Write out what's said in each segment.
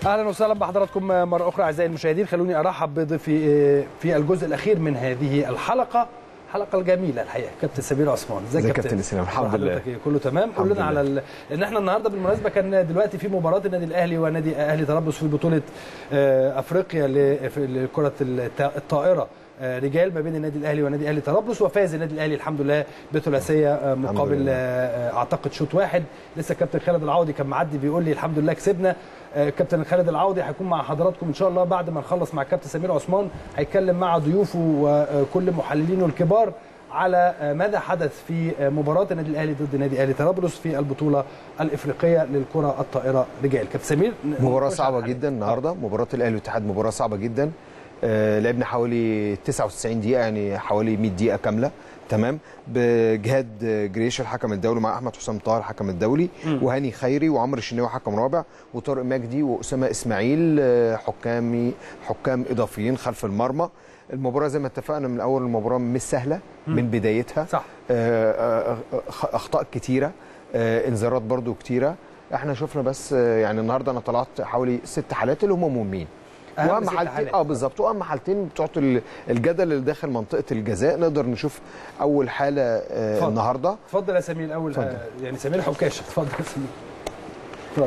اهلا وسهلا بحضراتكم مره اخرى اعزائي المشاهدين خلوني ارحب بضيفي في الجزء الاخير من هذه الحلقه الحلقه الجميله الحقيقه كابتن سمير عثمان ازيك يا كابتن اسلام الحمد لله حضرتك إيه؟ كله تمام قول لنا على ال... ان احنا النهارده بالمناسبه كان دلوقتي في مباراه النادي الاهلي ونادي اهلي طرابلس في بطوله آه، افريقيا ل- في- لكره الت- الطائره آه، رجال ما بين النادي الاهلي ونادي اهلي طرابلس وفاز النادي الاهلي الحمد لله بثلاثيه آه، مقابل لله. آه، اعتقد شوط واحد لسه كابتن خالد العوضي كان معدي بيقول لي الحمد لله كسبنا آه، كابتن خالد العوضي هيكون مع حضراتكم ان شاء الله بعد ما نخلص مع كابتن سمير عثمان هيتكلم مع ضيوفه وكل محللينه الكبار على آه، ماذا حدث في آه، مباراه النادي الاهلي ضد نادي اهلي طرابلس في البطوله الافريقيه للكره الطائره رجال كابتن سمير ن- مباراة نخش صعبة على الحاجة. جدا النهارده مباراة الاهلي والاتحاد مباراة صعبة جدا آه لعبنا حوالي 99 دقيقة يعني حوالي 100 دقيقة كاملة تمام بجهاد جريش الحكم الدولي مع احمد حسام طاهر الحكم الدولي وهاني خيري وعمرو الشناوي حكم رابع وطارق مجدي واسامه اسماعيل آه، حكامي حكام اضافيين خلف المرمى المباراة زي ما اتفقنا من اول المباراة مش سهلة من بدايتها صح آه، آه، آه، اخطاء كتيره آه، انذارات برضو كتيره احنا شفنا بس آه، يعني النهارده انا طلعت حوالي ست حالات اللي هم مهمين أهم واهم ست حالتين حالات. اه بالظبط واهم حالتين بتوع ال- الجدل اللي داخل منطقه الجزاء نقدر نشوف اول حاله آه، اتفضل. النهارده اتفضل يا سمير الاول اتفضل. آه، يعني سمير حكاشه اتفضل يا سمير اتفضل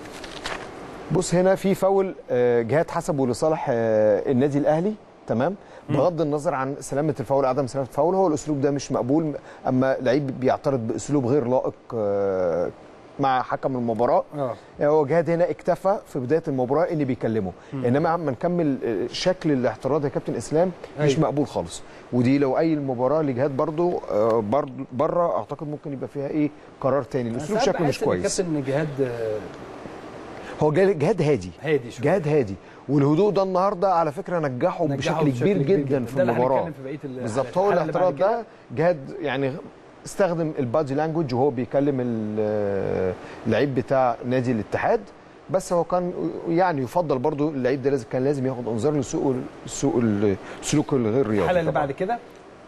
بص هنا في فاول آه، جهاد حسبه لصالح آه، النادي الاهلي تمام بغض النظر عن سلامه الفاول عدم سلامه الفاول هو الاسلوب ده مش مقبول اما لعيب بيعترض باسلوب غير لائق آه، مع حكم المباراه اه هو جهاد هنا اكتفى في بدايه المباراه ان بيكلمه انما عم نكمل آه، شكل الاعتراض يا كابتن اسلام مش أيوة. مقبول خالص ودي لو اي المباراه لجهاد برضو آه، برضو بره اعتقد ممكن يبقى فيها ايه قرار تاني الاسلوب ساعات شكله بحس مش إن كويس كابتن جهاد آه، هو جا- جهاد هادي هادي شويه جهاد هادي والهدوء ده النهارده على فكره نجحه, نجحه بشكل كبير جدا في ده اللي المباراه هنتكلم في بقيه ال- بالظبط هو الحلقة اللي بعد الاعتراض كده. ده جهاد يعني استخدم البادي لانجوج وهو بيكلم ال- اللعيب بتاع نادي الاتحاد بس هو كان يعني يفضل برضو اللعيب ده لازم كان لازم ياخد انذار لسوء سوء السلوك الغير رياضي الحلقه اللي طبعاً. بعد كده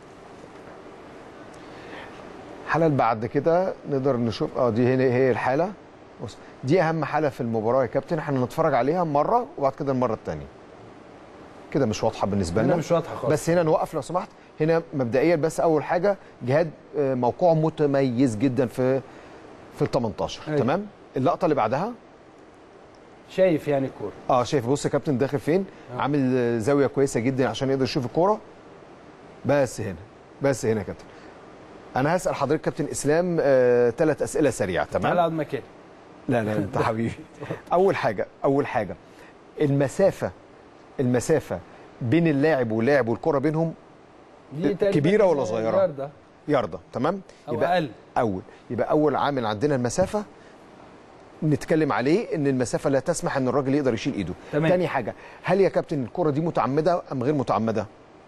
الحاله اللي بعد كده نقدر نشوف اه دي هنا هي الحاله بص دي اهم حاله في المباراه يا كابتن احنا نتفرج عليها مره وبعد كده المره الثانيه كده مش واضحه بالنسبه هنا لنا مش واضحه خالص بس هنا نوقف لو سمحت هنا مبدئيا بس اول حاجه جهاد آه، موقعه متميز جدا في في ال 18 أيوة. تمام اللقطه اللي بعدها شايف يعني الكوره اه شايف بص يا كابتن داخل فين آه. عامل آه، زاويه كويسه جدا عشان يقدر يشوف الكوره بس هنا بس هنا يا كابتن انا هسال حضرتك كابتن اسلام ثلاث اسئله سريعه تعالى تمام اقعد مكاني لا لا انت حبيبي اول حاجه اول حاجه المسافه المسافه بين اللاعب واللاعب والكره بينهم دي تقريباً كبيرة ولا صغيرة؟ ياردة يارده تمام او يبقى اقل اول يبقى اول عامل عندنا المسافه نتكلم عليه ان المسافه لا تسمح ان الراجل يقدر يشيل ايده تمام. تاني حاجه هل يا كابتن الكره دي متعمده ام غير متعمده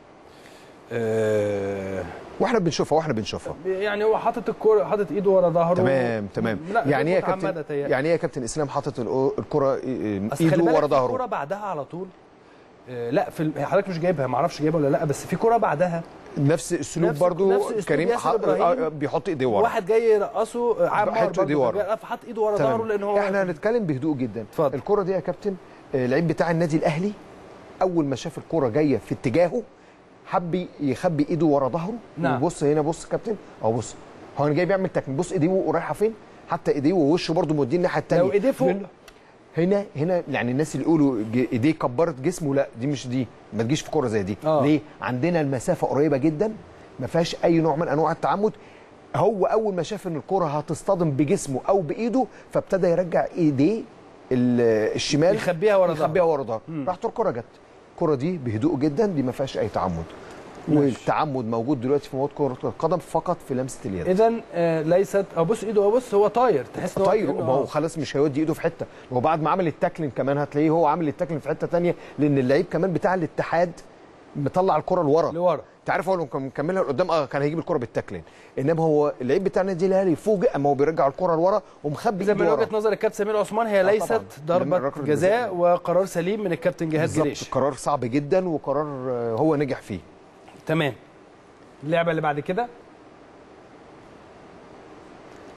آه واحنا بنشوفها واحنا بنشوفها يعني هو حاطط الكوره حاطط ايده ورا ظهره تمام تمام لا يعني ايه يا متعمدة كابتن تهيألي. يعني ايه يا كابتن اسلام حاطط الأو- الكره إيه- اصل خلي ايده بالك ورا في كوره ظهره بعدها على طول آه، لا في ال- حضرتك مش جايبها ما اعرفش جايبها ولا لا بس في كوره بعدها نفس السلوك نفس- برضو نفس أسلوب كريم ياسر ح- إبراهيم. آه، بيحط ايديه ورا واحد جاي يرقصه آه، عمار حط إيديه برضه ورا. فحط ايده ورا تمام. ظهره لان هو احنا هنتكلم بهدوء جدا اتفضل. الكره دي يا كابتن آه، اللعيب بتاع النادي الاهلي اول ما شاف الكره جايه في اتجاهه حب يخبي ايده ورا ظهره نعم. وبص هنا بص كابتن اهو بص هو انا جاي بيعمل تكميل بص ايديه رايحه فين حتى ايديه ووشه برضه موديه الناحيه الثانيه لو ايديه فوق هنا هنا يعني الناس اللي يقولوا ج- ايديه كبرت جسمه لا دي مش دي ما تجيش في كوره زي دي آه. ليه عندنا المسافه قريبه جدا ما فيهاش اي نوع من انواع التعمد هو اول ما شاف ان الكره هتصطدم بجسمه او بايده فابتدى يرجع ايديه ال- الشمال يخبيها ورا ظهره. يخبيها ورا ظهره راحت الكره جت الكره دي بهدوء جدا دي ما فيهاش اي تعمد ماشي. والتعمد موجود دلوقتي في مواد كره القدم فقط في لمسه اليد اذا آه، ليست أو بص ايده بص هو طاير تحس ان هو طيب كأنه- ما هو خلاص مش هيودي ايده في حته هو بعد ما عمل التاكلين كمان هتلاقيه هو عامل التاكلين في حته تانية لان اللعيب كمان بتاع الاتحاد مطلع الكره لورا لورا انت عارف هو لو كان مكملها لقدام اه كان هيجيب الكره بالتاكلين انما هو اللعيب بتاع النادي الاهلي فوجئ اما هو بيرجع الكره لورا ومخبي اذا ايده من ورا وجهه نظر الكابتن سمير عثمان هي آه ليست طبعاً. ضربه لما الركلة جزاء الجزاء. وقرار سليم من الكابتن جهاد بالظبط جريش قرار صعب جدا وقرار آه، هو نجح فيه تمام اللعبه اللي بعد كده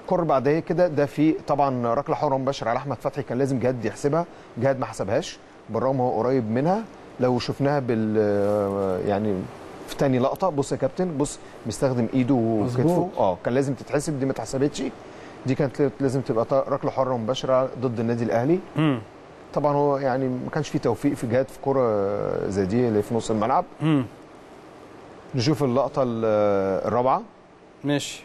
الكره بعدها كده ده في طبعا ركله حره مباشره على احمد فتحي كان لازم جهاد يحسبها جهاد ما حسبهاش بالرغم هو قريب منها لو شفناها بال يعني في تاني لقطه بص يا كابتن بص مستخدم ايده وكتفه مظبوط. اه كان لازم تتحسب دي ما اتحسبتش دي كانت لازم تبقى ط- ركله حره مباشره ضد النادي الاهلي مم. طبعا هو يعني ما كانش في توفيق في جهاد في كره زي دي اللي في نص الملعب مم. نشوف اللقطه ال- الرابعه ماشي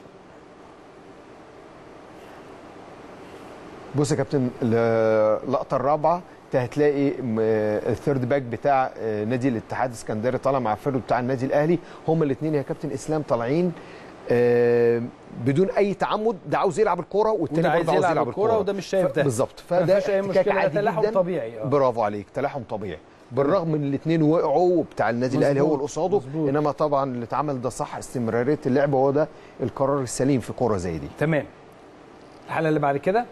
بص يا كابتن اللقطه الرابعه انت هتلاقي م- الثيرد باك بتاع آه، نادي الاتحاد السكندري طالع مع الفرد بتاع النادي الاهلي هما الاثنين يا كابتن اسلام طالعين آه، بدون اي تعمد ده عاوز يلعب الكوره والتاني وده عايز برضه عاوز يلعب يلعب الكوره الكوره وده مش شايف ف- ده بالظبط ما فده فيش اي احتكاك مشكله ده عادي تلاحم جدا طبيعي اه برافو عليك تلاحم طبيعي بالرغم من الاثنين وقعوا وبتاع النادي الاهلي هو مظبوط، اللي قصاده مظبوط. انما طبعا اللي اتعمل ده صح استمراريه اللعب هو ده القرار السليم في كوره زي دي تمام الحاله اللي بعد كده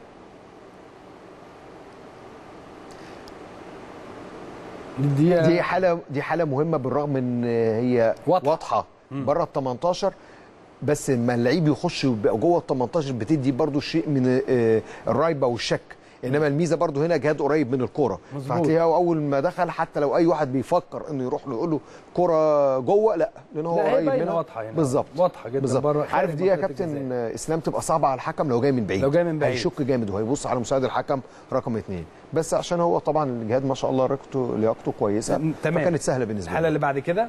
دي دي حاله دي حاله مهمه بالرغم ان هي واضحة. واضحه بره ال 18 بس لما اللعيب يخش ويبقى جوه ال 18 بتدي برضو شيء من آه، الرايبه والشك انما الميزه برضو هنا جهاد قريب من الكوره مظبوط. فهتلاقيه اول ما دخل حتى لو اي واحد بيفكر انه يروح له يقول له كوره جوه لا لان هو لا هي قريب باينه منها واضحه هنا بالظبط واضحه جدا بالظبط بره عارف خارج دي يا منطقة كابتن الجزاء. آه، اسلام تبقى صعبه على الحكم لو جاي من بعيد لو جاي من بعيد. هيشك جامد وهيبص على مساعد الحكم رقم اثنين بس عشان هو طبعا الجهاد ما شاء الله لياقته لياقته كويسه م- تمام. فكانت سهله بالنسبه الحاله له اللي بعد كده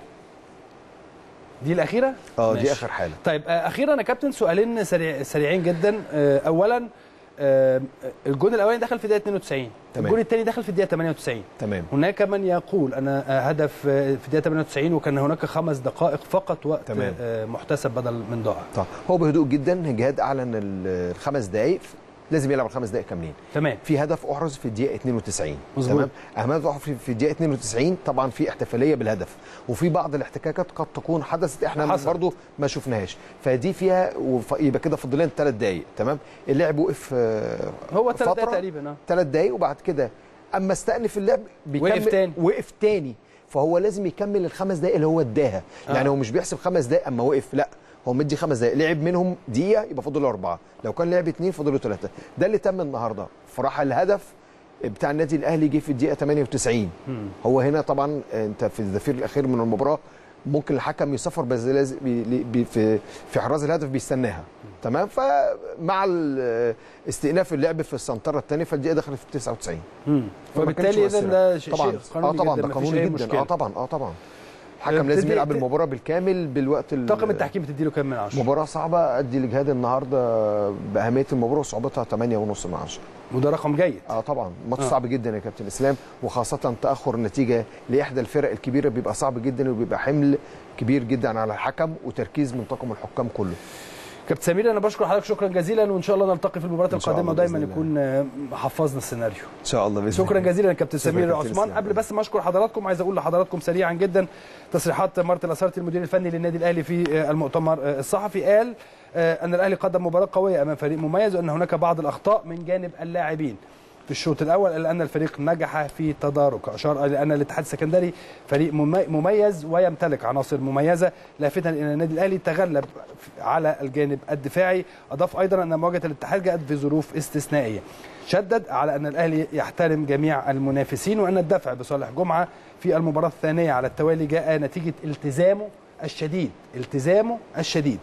دي الاخيره اه ماشي. دي اخر حاله طيب آه، اخيرا يا كابتن سؤالين سريع سريعين جدا آه، اولا آه، الجون الاولاني دخل في الدقيقه 92 تمام. الجون الثاني دخل في الدقيقه 98 تمام هناك من يقول ان آه، هدف آه، في الدقيقه 98 وكان هناك خمس دقائق فقط وقت تمام. آه، محتسب بدل من ضائع طب هو بهدوء جدا جهاد اعلن ال- الخمس دقائق لازم يلعب الخمس دقائق كاملين تمام في هدف احرز في الدقيقه 92 مظبوط. تمام اهم هدف أحرز في الدقيقه 92 طبعا في احتفاليه بالهدف وفي بعض الاحتكاكات قد تكون حدثت احنا حصل. برضو ما شفناهاش فدي فيها وف- يبقى كده فاضل لنا ثلاث دقائق تمام اللعب وقف آه، هو ثلاث فترة. دقايق تقريبا اه ثلاث دقايق وبعد كده اما استأنف اللعب بيكمل وقف تاني. وقف تاني فهو لازم يكمل الخمس دقائق اللي هو اداها آه. يعني هو مش بيحسب خمس دقائق اما وقف لا هو مدي خمس دقائق لعب منهم دقيقه يبقى فاضل له اربعه لو كان لعب اثنين فاضل له ثلاثه ده اللي تم النهارده فراح الهدف بتاع النادي الاهلي جه في الدقيقه 98 هو هنا طبعا انت في الزفير الاخير من المباراه ممكن الحكم يصفر بس لازم بي بي في في حراز الهدف بيستناها تمام فمع ال- استئناف اللعب في السنتره الثانيه فالدقيقه دخلت في 99 مم. فما فبالتالي كانش اذا مؤثرة. ده شيء طبعا شيء اه قانوني طبعا جدا ده مفيش قانوني أي جدا مشكلة. اه طبعا اه طبعا الحكم لازم بتدي- يلعب المباراه بالكامل بالوقت ال- طاقم التحكيم بتدي له كام من 10 مباراه صعبه ادي لجهاد النهارده باهميه المباراه وصعوبتها 8 ونص من 10 وده رقم جيد اه طبعا ماتش آه. صعب جدا يا كابتن اسلام وخاصه تاخر النتيجه لاحدى الفرق الكبيره بيبقى صعب جدا وبيبقى حمل كبير جدا على الحكم وتركيز من طاقم الحكام كله كابتن سمير انا بشكر حضرتك شكرا جزيلا وان شاء الله نلتقي في المباراه إن شاء القادمه الله ودايما بإذن يكون آه، حفظنا السيناريو ان شاء الله باذن شكرا جزيلا كابتن شكراً سمير كابتن عثمان إسلام. قبل بس ما اشكر حضراتكم عايز اقول لحضراتكم سريعا جدا تصريحات مارتن الاسارتي المدير الفني للنادي الاهلي في آه، المؤتمر آه، الصحفي قال آه، ان الاهلي قدم مباراه قويه امام فريق مميز وان هناك بعض الاخطاء من جانب اللاعبين في الشوط الاول الا ان الفريق نجح في تدارك اشار الى ان الاتحاد السكندري فريق ممي- مميز ويمتلك عناصر مميزه لافتا ان النادي الاهلي تغلب على الجانب الدفاعي اضاف ايضا ان مواجهه الاتحاد جاءت في ظروف استثنائيه شدد على ان الاهلي يحترم جميع المنافسين وان الدفع بصالح جمعه في المباراه الثانيه على التوالي جاء نتيجه التزامه الشديد التزامه الشديد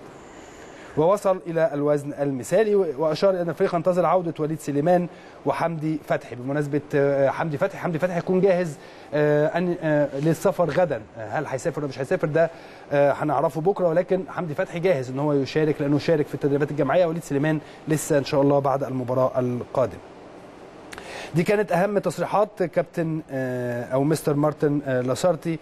ووصل الى الوزن المثالي واشار الى ان الفريق ينتظر عوده وليد سليمان وحمدي فتحي بمناسبه آه، حمدي فتحي حمدي فتحي هيكون جاهز آه، ان آه، للسفر غدا آه، هل هيسافر ولا مش هيسافر ده آه، هنعرفه بكره ولكن حمدي فتحي جاهز ان هو يشارك لانه شارك في التدريبات الجماعيه وليد سليمان لسه ان شاء الله بعد المباراه القادمه دي كانت اهم تصريحات كابتن آه، او مستر مارتن آه، لاسارتي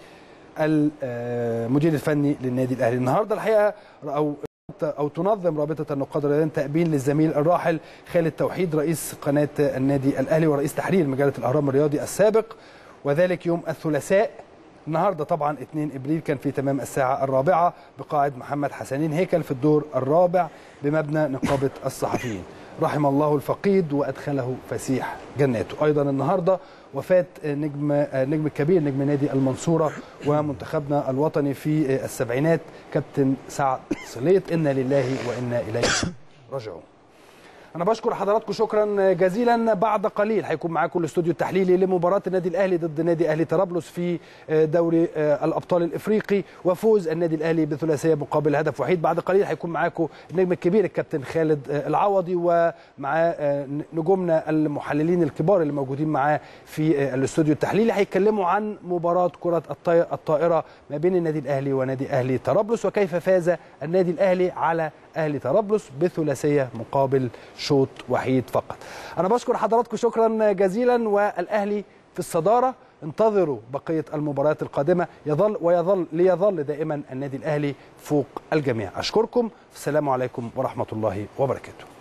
المدير الفني للنادي الاهلي النهارده الحقيقه او او تنظم رابطه النقاد الرياضيين تأبين للزميل الراحل خالد توحيد رئيس قناه النادي الاهلي ورئيس تحرير مجله الاهرام الرياضي السابق وذلك يوم الثلاثاء النهارده طبعا 2 ابريل كان في تمام الساعه الرابعه بقاعه محمد حسنين هيكل في الدور الرابع بمبنى نقابه الصحفيين رحم الله الفقيد وادخله فسيح جناته ايضا النهارده وفاه نجم نجم الكبير نجم نادي المنصوره ومنتخبنا الوطني في السبعينات كابتن سعد صليت انا لله وانا اليه راجعون انا بشكر حضراتكم شكرا جزيلا بعد قليل هيكون معاكم الاستوديو التحليلي لمباراه النادي الاهلي ضد نادي اهلي طرابلس في دوري الابطال الافريقي وفوز النادي الاهلي بثلاثيه مقابل هدف وحيد بعد قليل هيكون معاكم النجم الكبير الكابتن خالد العوضي ومعاه نجومنا المحللين الكبار اللي موجودين معاه في الاستوديو التحليلي هيتكلموا عن مباراه كره الطائره ما بين النادي الاهلي ونادي اهلي طرابلس وكيف فاز النادي الاهلي على اهلي طرابلس بثلاثيه مقابل شوط وحيد فقط. انا بشكر حضراتكم شكرا جزيلا والاهلي في الصداره انتظروا بقيه المباريات القادمه يظل ويظل ليظل دائما النادي الاهلي فوق الجميع. اشكركم السلام عليكم ورحمه الله وبركاته.